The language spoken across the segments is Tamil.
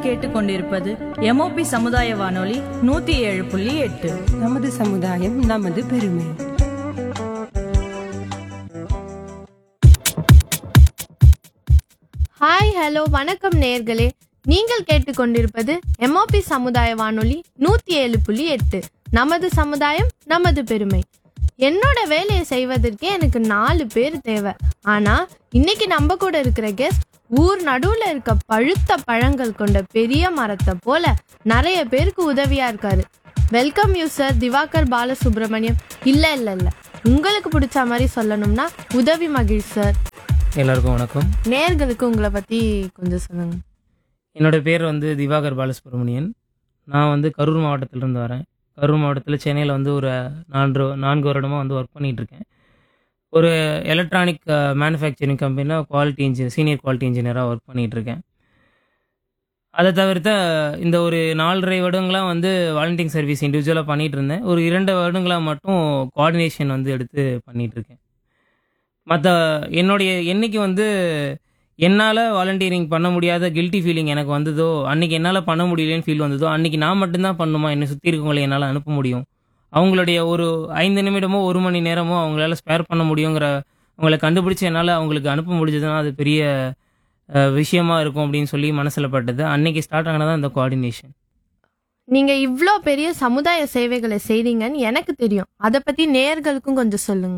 கேட்டுக்கொண்டிருப்பது எம்ஓபி சமுதாய வானொலி நூத்தி ஏழு புள்ளி எட்டு நமது சமுதாயம் நமது பெருமை ஹாய் ஹலோ வணக்கம் நேர்களே நீங்கள் கேட்டுக்கொண்டிருப்பது எம்ஓபி சமுதாய வானொலி நூத்தி ஏழு புள்ளி எட்டு நமது சமுதாயம் நமது பெருமை என்னோட வேலையை செய்வதற்கே எனக்கு நாலு பேர் தேவை ஆனா இன்னைக்கு நம்ம கூட இருக்கிற கெஸ்ட் ஊர் நடுவுல இருக்க பழுத்த பழங்கள் கொண்ட பெரிய மரத்தை போல நிறைய பேருக்கு உதவியா இருக்காரு welcome you sir Diwakar Balasubramaniam இல்ல இல்ல இல்ல உங்களுக்கு பிடிச்ச மாதிரி சொல்லணும்னா உதவி மகிழ் சார் எல்லாருக்கும் வணக்கம் நேர்களுக்கு உங்களை பத்தி கொஞ்சம் சொல்லுங்க என்னோட பேர் வந்து திவாகர் பாலசுப்ரமணியன் நான் வந்து கரூர் மாவட்டத்திலிருந்து வரேன் கரூர் மாவட்டத்தில் சென்னையில் வந்து ஒரு நான்கு நான்கு வருடமாக வந்து ஒர்க் பண்ணிட்டு இருக்கேன் ஒரு எலக்ட்ரானிக் மேனுஃபேக்சரிங் கம்பெனியில் குவாலிட்டி இன்ஜினியர் சீனியர் குவாலிட்டி இன்ஜினியராக ஒர்க் பண்ணிட்டு இருக்கேன் அதை தவிர்த்த இந்த ஒரு நாலரை வருடங்களாக வந்து வாலண்டியர் சர்வீஸ் இண்டிவிஜுவலாக பண்ணிட்டு இருந்தேன் ஒரு இரண்டு வருடங்களாக மட்டும் கோஆர்டினேஷன் வந்து எடுத்து பண்ணிட்டு இருக்கேன் மற்ற என்னுடைய என்னைக்கு வந்து என்னால் வாலண்டியரிங் பண்ண முடியாத கில்ட்டி ஃபீலிங் எனக்கு வந்ததோ அன்னைக்கு என்னால் பண்ண முடியலன்னு ஃபீல் வந்ததோ அன்னைக்கு நான் மட்டும்தான் பண்ணுமா என்னை சுற்றி இருக்கவங்களை என்னால் அனுப்ப முடியும் அவங்களுடைய ஒரு ஐந்து நிமிடமோ ஒரு மணி நேரமோ அவங்களால ஸ்பேர் பண்ண முடியுங்கிற அவங்களை கண்டுபிடிச்சு என்னால் அவங்களுக்கு அனுப்ப முடிஞ்சதுன்னா அது பெரிய அஹ், விஷயமா இருக்கும் அப்படின்னு சொல்லி மனசில் பட்டது அன்னைக்கு ஸ்டார்ட் ஆனதான் இந்த கோஆர்டினேஷன் நீங்க இவ்ளோ பெரிய சமுதாய சேவைகளை செய்றீங்கன்னு எனக்கு தெரியும் அத பத்தி நேர்களுக்கும் கொஞ்சம் சொல்லுங்க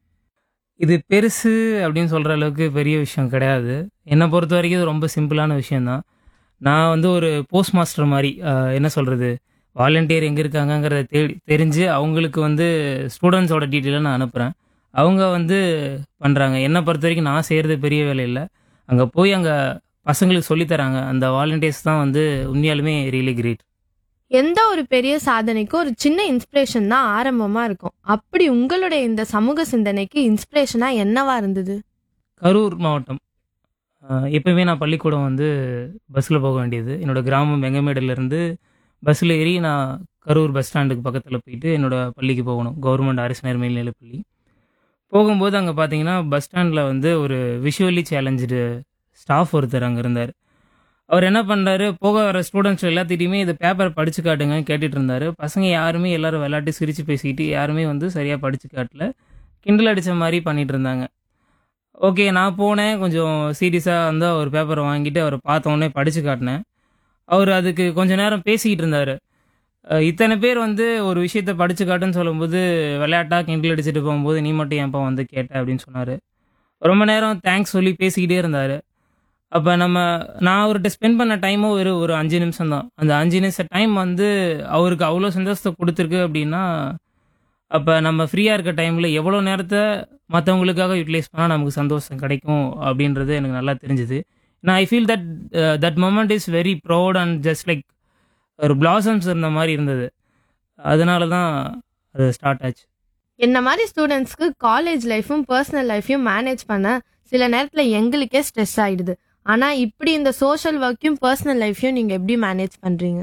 இது பெருசு அப்படின்னு சொல்கிற அளவுக்கு பெரிய விஷயம் கிடையாது என்னை பொறுத்த வரைக்கும் இது ரொம்ப சிம்பிளான விஷயந்தான் நான் வந்து ஒரு போஸ்ட் மாஸ்டர் மாதிரி ஆஹ், என்ன சொல்கிறது வாலண்டியர் எங்கே இருக்காங்கங்கிறத தேடி தெரிஞ்சு அவங்களுக்கு வந்து ஸ்டூடெண்ட்ஸோட டீட்டெயிலை நான் அனுப்புகிறேன் அவங்க வந்து பண்ணுறாங்க என்னை பொறுத்த வரைக்கும் நான் செய்கிறது பெரிய வேலை இல்லை அங்கே போய் அங்கே பசங்களுக்கு சொல்லித் தராங்க அந்த வாலண்டியர்ஸ் தான் வந்து உண்மையாலுமே ரியலி கிரேட் எந்த ஒரு பெரிய சாதனைக்கும் ஒரு சின்ன இன்ஸ்பிரேஷன் தான் ஆரம்பமா இருக்கும் அப்படி உங்களுடைய இந்த சமூக சிந்தனைக்கு இன்ஸ்பிரேஷனா என்னவா இருந்தது கரூர் மாவட்டம் ஆஹ் எப்பவுமே நான் பள்ளிக்கூடம் வந்து பஸ்ஸில் போக வேண்டியது என்னோட கிராமம் வெங்கமேடுலேருந்து பஸ்ஸில் ஏறி நான் கரூர் பஸ் ஸ்டாண்டுக்கு பக்கத்தில் போயிட்டு என்னோட பள்ளிக்கு போகணும் கவர்மெண்ட் அரசினர் மேல்நிலைப் பள்ளி போகும்போது அங்கே பார்த்தீங்கன்னா பஸ் ஸ்டாண்டில் வந்து ஒரு விஷுவலி சேலஞ்சு ஸ்டாஃப் ஒருத்தர் அங்கே இருந்தார் அவர் என்ன பண்ணுறாரு போக வர ஸ்டூடெண்ட்ஸ் எல்லாத்திட்டையுமே இது பேப்பர் படித்து காட்டுங்கன்னு கேட்டுட்டு இருந்தார் பசங்க யாருமே எல்லாரும் விளையாட்டு சிரித்து பேசிக்கிட்டு யாருமே வந்து சரியாக படித்து காட்டல கிண்டல் அடித்த மாதிரி பண்ணிட்டு இருந்தாங்க ஓகே நான் போனேன் கொஞ்சம் சீரியஸாக வந்து அவர் பேப்பரை வாங்கிட்டு அவரை பார்த்த உடனே படித்து காட்டினேன் அவர் அதுக்கு கொஞ்ச நேரம் பேசிக்கிட்டு இருந்தார் இத்தனை பேர் வந்து ஒரு விஷயத்த படித்து காட்டுன்னு சொல்லும்போது விளையாட்டாக கிண்டல் அடிச்சுட்டு போகும்போது நீ மட்டும் ஏன்ப்பா வந்து கேட்ட அப்படின்னு சொன்னார் ரொம்ப நேரம் தேங்க்ஸ் சொல்லி பேசிக்கிட்டே இருந்தார் அப்போ நம்ம நான் அவர்கிட்ட ஸ்பெண்ட் பண்ண டைமும் ஒரு ஒரு அஞ்சு நிமிஷம் தான் அந்த அஞ்சு நிமிஷம் டைம் வந்து அவருக்கு அவ்வளோ சந்தோஷத்தை கொடுத்துருக்கு அப்படின்னா அப்போ நம்ம ஃப்ரீயாக இருக்க டைமில் எவ்வளோ நேரத்தை மற்றவங்களுக்காக யூட்டிலைஸ் பண்ணால் நமக்கு சந்தோஷம் கிடைக்கும் அப்படின்றது எனக்கு நல்லா தெரிஞ்சுது நான் I feel that that moment is very proud and just like ஒரு பிளாசம்ஸ் இருந்த மாதிரி இருந்தது அதனால தான் அது ஸ்டார்ட் ஆச்சு என்ன மாதிரி ஸ்டூடெண்ட்ஸ்க்கு காலேஜ் லைஃபும் பர்சனல் லைஃபையும் மேனேஜ் பண்ண சில நேரத்துல எங்களுக்கே ஸ்ட்ரெஸ் ஆயிடுது ஆனா இப்படி இந்த சோஷியல் ஒர்க்கையும் பர்சனல் லைஃபையும் நீங்க எப்படி மேனேஜ் பண்றீங்க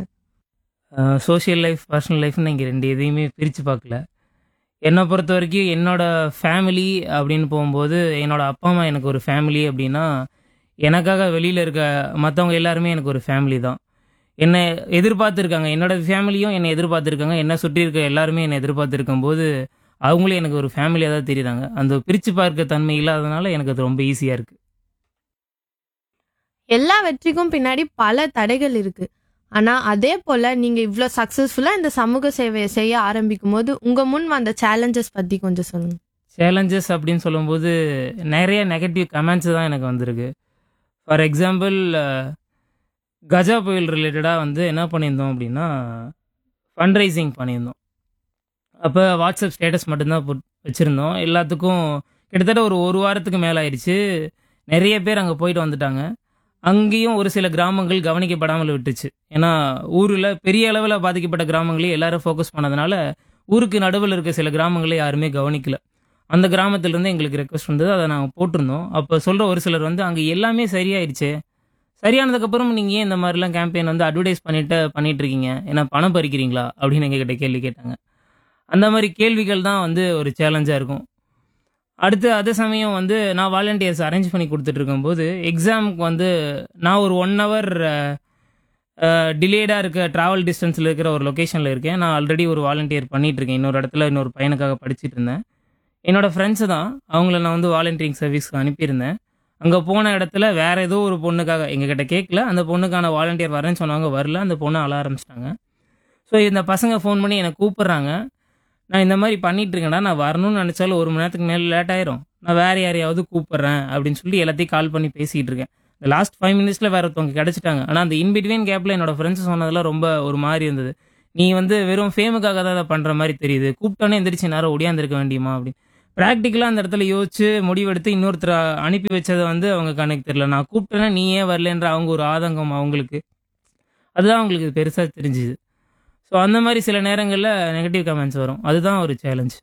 சோஷியல் லைஃப் பர்சனல் லைஃப்னு இங்கே ரெண்டு எதையுமே பிரித்து பார்க்கல என்னை பொறுத்த வரைக்கும் என்னோட ஃபேமிலி அப்படின்னு போகும்போது என்னோட அப்பா அம்மா எனக்கு ஒரு ஃபேமிலி அப்படின்னா எனக்காக வெளியில் இருக்க மற்றவங்க எல்லாருமே எனக்கு ஒரு ஃபேமிலி தான் என்னை எதிர்பார்த்துருக்காங்க என்னோட ஃபேமிலியும் என்னை எதிர்பார்த்துருக்காங்க என்னை சுற்றி இருக்க எல்லாருமே என்னை எதிர்பார்த்துருக்கும் போது அவங்களும் எனக்கு ஒரு ஃபேமிலியாக தான் தெரியுறாங்க அந்த பிரித்து பார்க்க தன்மை இல்லாதனால எனக்கு அது ரொம்ப ஈஸியாக இருக்குது எல்லா வெற்றிக்கும் பின்னாடி பல தடைகள் இருக்கு ஆனா அதே போல நீங்க இவ்ளோ சக்சஸ்ஃபுல்லா இந்த சமூக சேவையை செய்ய ஆரம்பிக்கும் போது உங்க முன் வந்த சேலஞ்சஸ் பத்தி கொஞ்சம் சொல்லுங்க சேலஞ்சஸ் அப்படின்னு சொல்லும்போது நிறைய நெகட்டிவ் கமெண்ட்ஸ் தான் எனக்கு வந்திருக்கு ஃபார் எக்ஸாம்பிள் கஜா புயல் ரிலேட்டடாக வந்து என்ன பண்ணியிருந்தோம் அப்படின்னா ஃபண்ட் ரைசிங் பண்ணியிருந்தோம் அப்போ வாட்ஸ்அப் ஸ்டேட்டஸ் மட்டும்தான் போட் வச்சுருந்தோம் எல்லாத்துக்கும் கிட்டத்தட்ட ஒரு ஒரு வாரத்துக்கு மேலே ஆயிடுச்சு நிறைய பேர் அங்கே போயிட்டு வந்துட்டாங்க அங்கேயும் ஒரு சில கிராமங்கள் கவனிக்கப்படாமல் விட்டுச்சு ஏன்னா ஊரில் பெரிய அளவில் பாதிக்கப்பட்ட கிராமங்களையும் எல்லாரும் ஃபோக்கஸ் பண்ணதுனால ஊருக்கு நடுவில் இருக்க சில கிராமங்களை யாருமே கவனிக்கல அந்த கிராமத்திலேருந்து எங்களுக்கு ரெக்வஸ்ட் வந்தது அதை நாங்கள் போட்டிருந்தோம் அப்போ சொல்கிற ஒரு சிலர் வந்து அங்கே எல்லாமே சரியாயிருச்சு சரியானதுக்கப்புறம் நீங்கள் ஏன் இந்த மாதிரிலாம் கேம்பெயின் வந்து அட்வர்டைஸ் பண்ணிட்டு பண்ணிட்டு இருக்கீங்க ஏன்னா பணம் பறிக்கிறீங்களா அப்படின்னு எங்ககிட்ட கேள்வி கேட்டாங்க அந்த மாதிரி கேள்விகள் தான் வந்து ஒரு சேலஞ்சாக இருக்கும் அடுத்து அதே சமயம் வந்து நான் வாலண்டியர்ஸ் அரேஞ்ச் பண்ணி கொடுத்துட்டு இருக்கும்போது எக்ஸாமுக்கு வந்து நான் ஒரு ஒன் ஹவர் டிலேடாக இருக்க ட்ராவல் டிஸ்டன்ஸில் இருக்கிற ஒரு லொக்கேஷனில் இருக்கேன் நான் ஆல்ரெடி ஒரு வாலண்டியர் பண்ணிட்டு இருக்கேன் இன்னொரு இடத்துல இன்னொரு பையனுக்காக படிச்சிட்டு இருந்தேன் என்னோட ஃப்ரெண்ட்ஸு தான் அவங்கள நான் வந்து வாலண்டியரிங் சர்வீஸ்க்கு அனுப்பியிருந்தேன் அங்கே போன இடத்துல வேற ஏதோ ஒரு பொண்ணுக்காக எங்ககிட்ட கேட்கல அந்த பொண்ணுக்கான வாலண்டியர் வரேன்னு சொன்னாங்க வரல அந்த பொண்ணை அழ ஆரம்பிச்சிட்டாங்க ஸோ இந்த பசங்க ஃபோன் பண்ணி என்னை கூப்பிட்றாங்க நான் இந்த மாதிரி பண்ணிட்டு இருக்கேன்டா நான் வரணும்னு நினச்சாலும் ஒரு மணி நேரத்துக்கு மேலே லேட் ஆயிரும் நான் வேற யாரையாவது கூப்பிட்றேன் அப்படின்னு சொல்லி எல்லாத்தையும் கால் பண்ணி பேசிகிட்டு இருக்கேன் இந்த லாஸ்ட் ஃபைவ் மினிட்ஸில் வேற ஒருத்தவங்க கிடச்சிட்டாங்க ஆனால் அந்த இன்பிட்வீன் கேப்பில் என்னோட ஃப்ரெண்ட்ஸ் சொன்னதெல்லாம் ரொம்ப ஒரு மாதிரி இருந்தது நீ வந்து வெறும் ஃபேமுக்காக தான் அதை பண்ணுற மாதிரி தெரியுது கூப்பிட்டோன்னே எந்திரிச்சு நேரம் ஒடியாந்துருக்க வேண்டியமா அப்படின்னு ப்ராக்டிக்கலாக அந்த இடத்துல யோசிச்சு முடிவெடுத்து இன்னொருத்தர் அனுப்பி வச்சதை வந்து அவங்க கணக்கு தெரியல நான் கூப்பிட்டேன்னா நீ ஏன் வரலன்ற அவங்க ஒரு ஆதங்கம் அவங்களுக்கு அதுதான் அவங்களுக்கு பெருசாக தெரிஞ்சுது ஸோ அந்த மாதிரி சில நேரங்களில் நெகட்டிவ் கமெண்ட்ஸ் வரும் அதுதான் ஒரு சேலஞ்ச்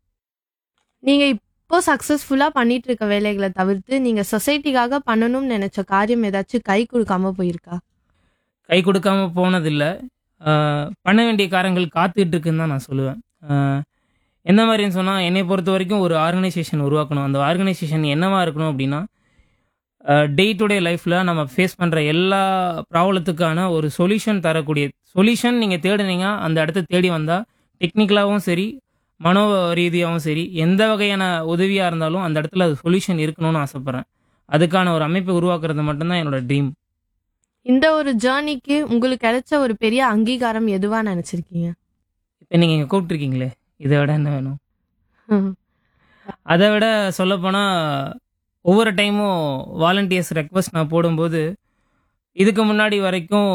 நீங்க இப்போ சக்சஸ்ஃபுல்லா பண்ணிட்டு இருக்க வேலைகளை தவிர்த்து நீங்க சொசைட்டிக்காக பண்ணணும்னு நினைச்ச காரியம் ஏதாச்சும் கை கொடுக்காம போயிருக்கா கை கொடுக்காம போனதில்லை ஆஹ் பண்ண வேண்டிய காரங்கள் காத்துக்கிட்டு இருக்குன்னு தான் நான் சொல்லுவேன் ஆஹ் எந்த மாதிரின்னு சொன்னால் என்னை பொறுத்த வரைக்கும் ஒரு ஆர்கனைசேஷன் உருவாக்கணும் அந்த ஆர்கனைசேஷன் என்னவா இருக்கணும் அப்படின்னா டே டு டே லைஃப்பில் நம்ம ஃபேஸ் பண்ணுற எல்லா ப்ராப்ளத்துக்கான ஒரு சொல்யூஷன் தரக்கூடிய சொல்யூஷன் நீங்கள் தேடுனீங்க அந்த இடத்த தேடி வந்தால் டெக்னிக்கலாகவும் சரி மனோ ரீதியாகவும் சரி எந்த வகையான உதவியாக இருந்தாலும் அந்த இடத்துல அது சொல்யூஷன் இருக்கணும்னு ஆசைப்பட்றேன் அதுக்கான ஒரு அமைப்பை உருவாக்குறது மட்டும்தான் என்னோட ட்ரீம் இந்த ஒரு ஜேர்னிக்கு உங்களுக்கு கிடைச்ச ஒரு பெரிய அங்கீகாரம் எதுவா நினைச்சிருக்கீங்க இப்போ நீங்கள் இங்கே கூப்பிட்ருக்கீங்களே இதை விட என்ன வேணும் அதை விட சொல்லப்போனால் ஒவ்வொரு டைமும் வாலண்டியர்ஸ் ரெக்வஸ்ட் நான் போடும்போது இதுக்கு முன்னாடி வரைக்கும்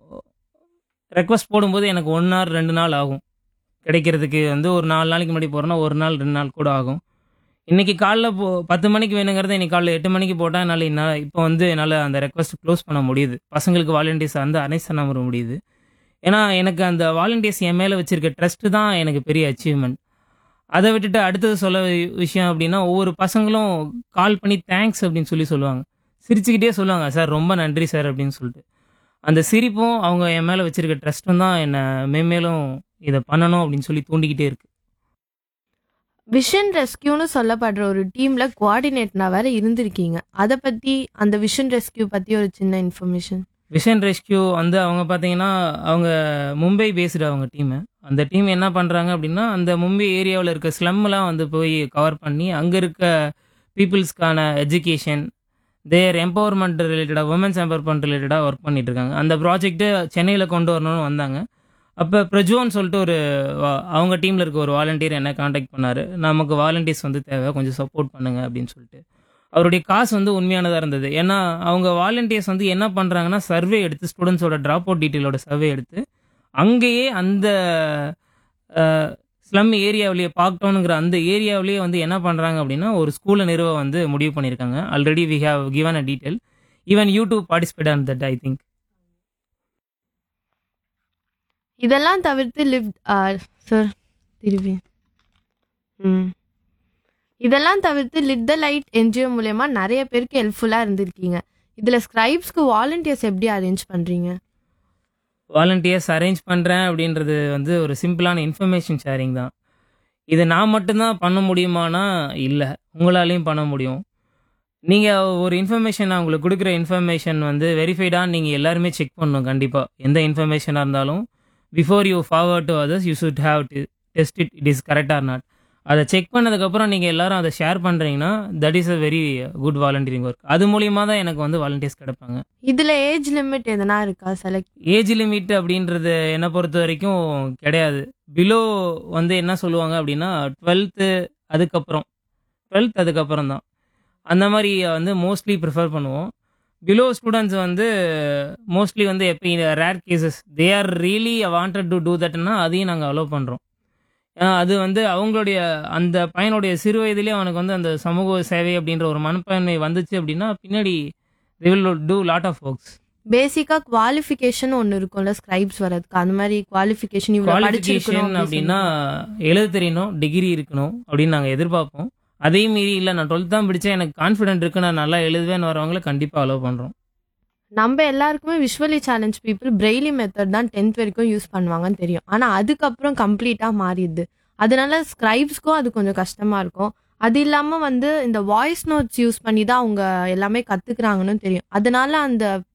ரெக்வஸ்ட் போடும்போது எனக்கு ஒன் நாள் ரெண்டு நாள் ஆகும் கிடைக்கிறதுக்கு வந்து ஒரு நாலு நாளைக்கு முன்னாடி போகிறேன்னா ஒரு நாள் ரெண்டு நாள் கூட ஆகும் இன்றைக்கி காலைல போ பத்து மணிக்கு வேணுங்கிறத இன்னைக்கு காலைல எட்டு மணிக்கு போட்டால் என்னால் என்னால் இப்போ வந்து என்னால் அந்த ரெக்வஸ்ட் க்ளோஸ் பண்ண முடியுது பசங்களுக்கு வாலண்டியர்ஸ் வந்து அனைஸ் பண்ண வர முடியுது ஏன்னா எனக்கு அந்த வாலண்டியர்ஸ் என் மேலே வச்சிருக்க ட்ரஸ்ட்டு தான் எனக்கு பெரிய அச்சீவ்மெண்ட் அதை விட்டுட்டு அடுத்தது சொல்ல வி- விஷயம் அப்படின்னா ஒவ்வொரு பசங்களும் கால் பண்ணி தேங்க்ஸ் அப்படின்னு சொல்லி சொல்லுவாங்க சிரிச்சுக்கிட்டே சொல்லுவாங்க சார் ரொம்ப நன்றி சார் அப்படின்னு சொல்லிட்டு அந்த சிரிப்பும் அவங்க என் மேலே வச்சிருக்க ட்ரஸ்ட்டும் தான் என்னை மேம்மேலும் இதை பண்ணணும் அப்படின்னு சொல்லி தூண்டிக்கிட்டே இருக்கு விஷன் ரெஸ்கியூன்னு சொல்லப்படுற ஒரு டீம்ல கோஆர்டினேட்டரா வேற இருந்திருக்கீங்க அதை பத்தி அந்த விஷன் ரெஸ்கியூ பத்தி ஒரு சின்ன இன்ஃபர்மேஷன் விஷன் ரெஸ்கியூ வந்து அவங்க பார்த்தீங்கன்னா அவங்க மும்பை பேஸ்டு அவங்க டீமு அந்த டீம் என்ன பண்ணுறாங்க அப்படின்னா அந்த மும்பை ஏரியாவில் இருக்க ஸ்லம்லாம் வந்து போய் கவர் பண்ணி அங்கே இருக்க பீப்புள்ஸ்க்கான எஜுகேஷன் தேர் எம்பவர்மெண்ட் ரிலேட்டடாக உமன்ஸ் எம்பவர்மெண்ட் ரிலேட்டடாக ஒர்க் பண்ணிட்டு இருக்காங்க அந்த ப்ராஜெக்ட்டு சென்னையில் கொண்டு வரணும்னு வந்தாங்க அப்போ பிரஜோன்னு சொல்லிட்டு ஒரு வா- அவங்க டீமில் இருக்க ஒரு வாலண்டியர் என்ன காண்டாக்ட் பண்ணார் நமக்கு வாலண்டியர்ஸ் வந்து தேவை கொஞ்சம் சப்போர்ட் பண்ணுங்க அப்படின்னு சொல்லிட்டு அவருடைய காசு வந்து உண்மையானதாக இருந்தது ஏன்னா அவங்க வாலண்டியர்ஸ் வந்து என்ன பண்ணுறாங்கன்னா சர்வே எடுத்து ஸ்டூடெண்ட்ஸோட ட்ராப் அவுட் டீட்டெயிலோட சர்வே எடுத்து அங்கேயே அந்த ஸ்லம் ஏரியாவிலேயே பார்க்டவுனுங்கிற அந்த ஏரியாவிலேயே வந்து என்ன பண்ணுறாங்க அப்படின்னா ஒரு ஸ்கூலை நிறுவ வந்து முடிவு பண்ணியிருக்காங்க already we have given a detail even YouTube participate on that I think இதெல்லாம் தவிர்த்து லிவ் சார் திருப்பி ம் இதெல்லாம் தவிர்த்து லிட் த லைட் என்ஜிஓ மூலயமா நிறைய பேருக்கு ஹெல்ப்ஃபுல்லாக இருந்திருக்கீங்க இதில் ஸ்கிரைப்ஸ்க்கு வாலண்டியர்ஸ் எப்படி அரேஞ்ச் பண்ணுறீங்க வாலண்டியர்ஸ் அரேஞ்ச் பண்ணுறேன் அப்படின்றது வந்து ஒரு சிம்பிளான இன்ஃபர்மேஷன் ஷேரிங் தான் இது நான் மட்டும்தான் பண்ண முடியுமானா இல்லை உங்களாலையும் பண்ண முடியும் நீங்கள் ஒரு இன்ஃபர்மேஷன் நான் உங்களுக்கு கொடுக்குற இன்ஃபர்மேஷன் வந்து வெரிஃபைடாக நீங்கள் எல்லாருமே செக் பண்ணணும் கண்டிப்பாக எந்த இன்ஃபர்மேஷனாக இருந்தாலும் before you forward to others you should have to test it it is correct or not அதை செக் பண்ணதுக்கப்புறம் நீங்கள் எல்லாரும் அதை ஷேர் பண்ணுறீங்கன்னா that is a very good volunteering work அது மூலியமாக தான் எனக்கு வந்து வாலண்டியர்ஸ் கிடைப்பாங்க இதில் ஏஜ் லிமிட் எதனா இருக்கா செலக்ட் ஏஜ் லிமிட் அப்படின்றது என்னை பொறுத்த வரைக்கும் கிடையாது பிலோ வந்து என்ன சொல்லுவாங்க அப்படின்னா டுவெல்த்து அதுக்கப்புறம் டுவெல்த் அதுக்கப்புறம் தான் அந்த மாதிரி வந்து மோஸ்ட்லி ப்ரிஃபர் பண்ணுவோம் பிலோ ஸ்டூடெண்ட்ஸ் வந்து மோஸ்ட்லி வந்து எப்போ rare cases they are really wanted to do தட்னா அதையும் நாங்கள் அலோவ் பண்ணுறோம் ஏன்னா அது வந்து அவங்களுடைய அந்த பையனுடைய சிறு வயதிலே அவனுக்கு வந்து அந்த சமூக சேவை அப்படின்ற ஒரு மனப்பான்மை வந்துச்சு அப்படின்னா பின்னாடி they will do lot of works பேசிக்காக குவாலிஃபிகேஷன் ஒன்று இருக்கும்ல ஸ்கிரைப்ஸ் வரதுக்கு அந்த மாதிரி குவாலிஃபிகேஷன் இவ்வளோ படிச்சிருக்கணும் குவாலிஃபிகேஷன் அப்படின்னா எழுத தெரியணும் டிகிரி இருக்கணும் அப்படின்னு நாங்கள் எதிர்பார்ப்போம் அதே மீறி இல்லை நான் டுவெல்த் தான் படித்தேன் எனக்கு கான்ஃபிடென்ட் இருக்கு நான் நல்லா எழுதுவேன்னு வரவங்களை கண்டிப்பாக அலோவ் பண்ணுறோம் நம்ம எல்லாருக்குமே visually challenge people Braille method தான் டென்த் வரைக்கும் யூஸ் பண்ணுவாங்கன்னு தெரியும் ஆனால் அதுக்கப்புறம் கம்ப்ளீட்டாக மாறிடுது அதனால ஸ்கிரைப்ஸ்க்கும் அது கொஞ்சம் கஷ்டமாக இருக்கும் அது இல்லாமல் வந்து இந்த வாய்ஸ் நோட்ஸ் யூஸ் பண்ணி தான் அவங்க எல்லாமே கற்றுக்குறாங்கன்னு தெரியும் அதனால அந்த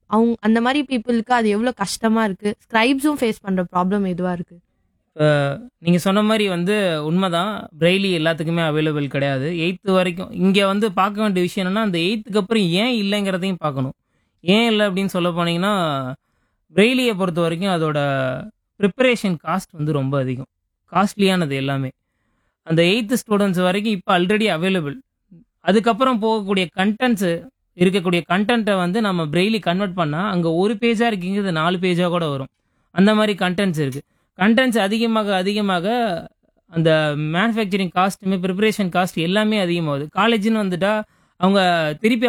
அவங்க அந்த மாதிரி பீப்புளுக்கு அது எவ்வளோ கஷ்டமா இருக்கு ஸ்கிரைப்ஸும் ஃபேஸ் பண்ற ப்ராப்ளம் எதுவா இருக்கு நீங்கள் சொன்ன மாதிரி வந்து உண்மைதான் பிரெய்லி எல்லாத்துக்குமே அவைலபிள் கிடையாது எயித்து வரைக்கும் இங்கே வந்து பார்க்க வேண்டிய விஷயம் என்னன்னா அந்த எயித்துக்கு அப்புறம் ஏன் இல்லைங்கிறதையும் பார்க்கணும் ஏன் இல்லை அப்படின்னு சொல்ல போனீங்கன்னா பிரெய்லியை பொறுத்த வரைக்கும் அதோட ப்ரிப்பரேஷன் காஸ்ட் வந்து ரொம்ப அதிகம் காஸ்ட்லியானது எல்லாமே அந்த எயித்து ஸ்டூடெண்ட்ஸ் வரைக்கும் இப்போ ஆல்ரெடி அவைலபிள் அதுக்கப்புறம் போகக்கூடிய கண்டென்ட்ஸு இருக்கக்கூடிய கண்டென்ட்டை வந்து நம்ம பிரெய்லி கன்வெர்ட் பண்ணால் அங்கே ஒரு பேஜாக இருக்கீங்கிறது நாலு பேஜாக கூட வரும் அந்த மாதிரி கண்டென்ட்ஸ் இருக்குது கண்டென்ட்ஸ் அதிகமாக அதிகமாக அந்த மேனுஃபேக்சரிங் காஸ்ட்டுமே ப்ரிப்பரேஷன் காஸ்ட் எல்லாமே அதிகமாகுது காலேஜ்னு வந்துட்டா அவங்க திருப்பி